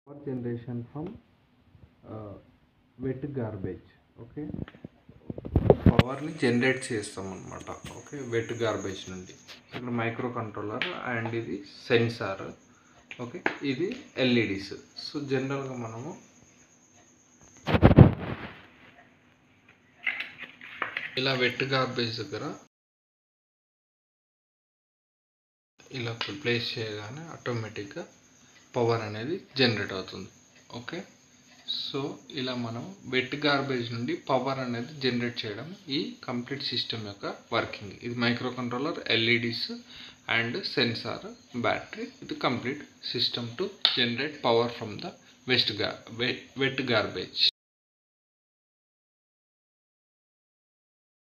power generation from uh, wet garbage okay పవర్ని generate చేస్తాం అనమాట ఓకే వెట్ గార్బేజ్ నుండి ఇక్కడ మైక్రో కంట్రోలర్ అండ్ ఇది సెన్సార్ ఓకే ఇది ఎల్ఈడిస్ సో జనరల్గా మనము ఇలా వెట్ గార్బేజ్ దగ్గర ఇలా ప్లేస్ చేయగానే ఆటోమేటిక్గా పవర్ అనేది జనరేట్ అవుతుంది ఓకే సో ఇలా మనం వెట్ గార్బేజ్ నుండి పవర్ అనేది జనరేట్ చేయడం ఈ కంప్లీట్ సిస్టమ్ యొక్క వర్కింగ్ ఇది microcontroller LEDs and sensor battery ఇది complete system to generate power from the waste గా వెట్ గార్బేజ్